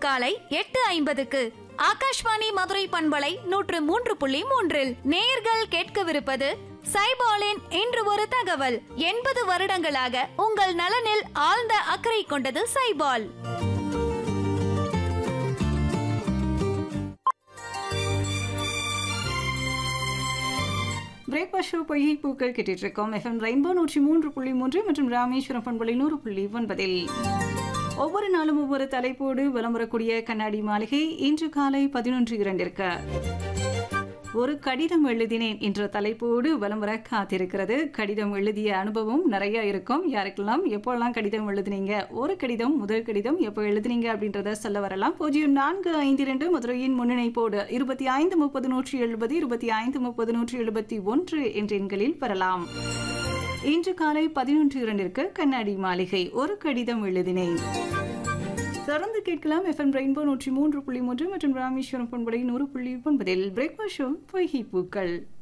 காலை எட்டு ஐம்பதுக்கு ஆகாஷ்வாணி மதுரை பண்பலை நூற்று மூன்று புள்ளி மூன்றில் நேர்கள் கேட்கவிருப்பது சைபாலின் இன்று ஒரு தகவல் எண்பது வருடங்களாக உங்கள் நலனில் ஆழ்ந்த அக்கறை கொண்டது சைபால் பிரேக்ஃபாஸ்ட் ஷோ பொய்கை பூக்கள் கேட்டுட்டு இருக்கோம் எஃப்எம் ரெயின்போ நூற்றி மூன்று புள்ளி மூன்று மற்றும் ராமேஸ்வரம் பண்பலை நூறு புள்ளி ஒன்பதில் ஒவ்வொரு நாளும் ஒவ்வொரு தலைப்போடு வலம் வரக்கூடிய கண்ணாடி மாளிகை இன்று காலை பதினொன்று இரண்டிற்கு ஒரு கடிதம் எழுதினேன் என்ற தலைப்போடு வலம் வர காத்திருக்கிறது கடிதம் எழுதிய அனுபவம் நிறைய இருக்கும் யாருக்கெல்லாம் எப்போல்லாம் கடிதம் எழுதுனீங்க ஒரு கடிதம் முதல் கடிதம் எப்போ எழுதுனீங்க அப்படின்றத சொல்ல வரலாம் பூஜ்ஜியம் நான்கு ஐந்து இரண்டு மதுரையின் முன்னிணைப்போடு இருபத்தி ஐந்து முப்பது நூற்றி எழுபது இருபத்தி ஐந்து முப்பது நூற்றி எழுபத்தி ஒன்று என்ற எண்களில் பெறலாம் இன்று காலை பதினொன்று இரண்டிற்கு கண்ணாடி மாளிகை ஒரு கடிதம் எழுதினேன் தொடர்ந்து கேட்கலாம் எஃப்எம் ரெயின்போ நூற்றி மூன்று புள்ளி மூன்று மற்றும் ராமேஸ்வரம் பண்படை நூறு புள்ளி ஒன்பதில் பிரேக்ஃபாஸ்ட் ஷோ பொய்கை பூக்கள்